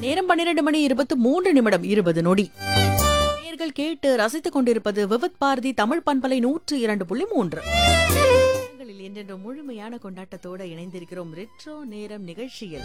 நேரம் பன்னிரண்டு மணி இருபத்தி மூன்று நிமிடம் இருபது நொடி நேயர்கள் கேட்டு ரசித்துக் கொண்டிருப்பது விவத் பாரதி தமிழ் பண்பலை நூற்று இரண்டு புள்ளி மூன்று நேயர்களில் என்றென்று முழுமையான கொண்டாட்டத்தோடு இணைந்திருக்கிறோம் ரெட்ரோ நேரம் நிகழ்ச்சியில்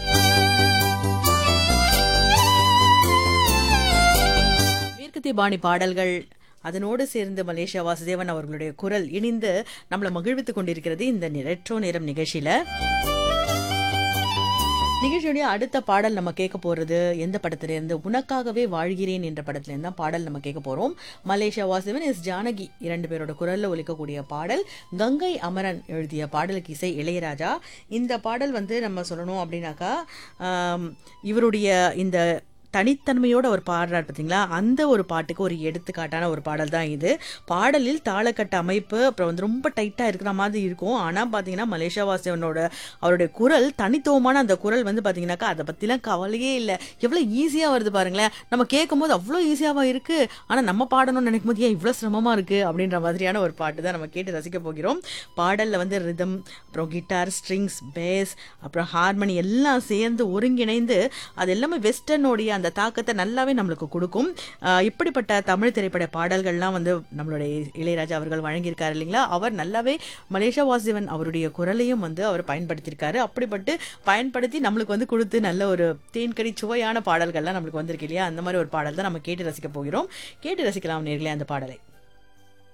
மேற்கத்திய பாணி பாடல்கள் அதனோடு சேர்ந்து மலேசியா வாசுதேவன் அவர்களுடைய குரல் இணைந்து நம்மளை மகிழ்வித்துக் கொண்டிருக்கிறது இந்த ரெட்ரோ நேரம் நிகழ்ச்சியில நிகழ்ச்சியுடைய அடுத்த பாடல் நம்ம கேட்க போறது எந்த படத்துல இருந்து உனக்காகவே வாழ்கிறேன் என்ற படத்துல இருந்து தான் பாடல் நம்ம கேட்க போறோம் மலேசியா வாசுதேவன் எஸ் ஜானகி இரண்டு பேரோட குரல்ல ஒலிக்கக்கூடிய பாடல் கங்கை அமரன் எழுதிய பாடலுக்கு இசை இளையராஜா இந்த பாடல் வந்து நம்ம சொல்லணும் அப்படின்னாக்கா ஆம், இவருடைய இந்த தனித்தன்மையோட அவர் பாடுறார் பார்த்தீங்களா அந்த ஒரு பாட்டுக்கு ஒரு எடுத்துக்காட்டான ஒரு பாடல் தான் இது பாடலில் தாளக்கட்ட அமைப்பு அப்புறம் வந்து ரொம்ப டைட்டாக இருக்கிற மாதிரி இருக்கும் ஆனால் பார்த்தீங்கன்னா மலேசியா வாசியவனோட அவருடைய குரல் தனித்துவமான அந்த குரல் வந்து பார்த்தீங்கன்னாக்கா அதை பற்றிலாம் கவலையே இல்லை எவ்வளோ ஈஸியாக வருது பாருங்களேன் நம்ம கேட்கும் போது அவ்வளோ ஈஸியாவா இருக்குது ஆனால் நம்ம பாடணும்னு நினைக்கும் போது ஏன் இவ்வளோ சிரமமாக இருக்குது அப்படின்ற மாதிரியான ஒரு பாட்டு தான் நம்ம கேட்டு ரசிக்க போகிறோம் பாடலில் வந்து ரிதம் அப்புறம் கிட்டார் ஸ்ட்ரிங்ஸ் பேஸ் அப்புறம் ஹார்மனி எல்லாம் சேர்ந்து ஒருங்கிணைந்து அது எல்லாமே வெஸ்டர்னோடைய அந்த தாக்கத்தை நல்லாவே நம்மளுக்கு கொடுக்கும் ஆஹ் இப்படிப்பட்ட தமிழ் திரைப்பட பாடல்கள்லாம் வந்து நம்மளுடைய இளையராஜா அவர்கள் வழங்கியிருக்காரு இல்லைங்களா அவர் நல்லாவே மலேசியா வாசிவன் அவருடைய குரலையும் வந்து அவர் பயன்படுத்தியிருக்காரு அப்படிப்பட்டு பயன்படுத்தி நம்மளுக்கு வந்து கொடுத்து நல்ல ஒரு தேன்கடி சுவையான பாடல்கள்லாம் நம்மளுக்கு வந்திருக்கு இல்லையா அந்த மாதிரி ஒரு பாடல் தான் நம்ம கேட்டு ரசிக்க போகிறோம் கேட்டு ரசிக்கலாம் நேர்களே அந்த பாடலை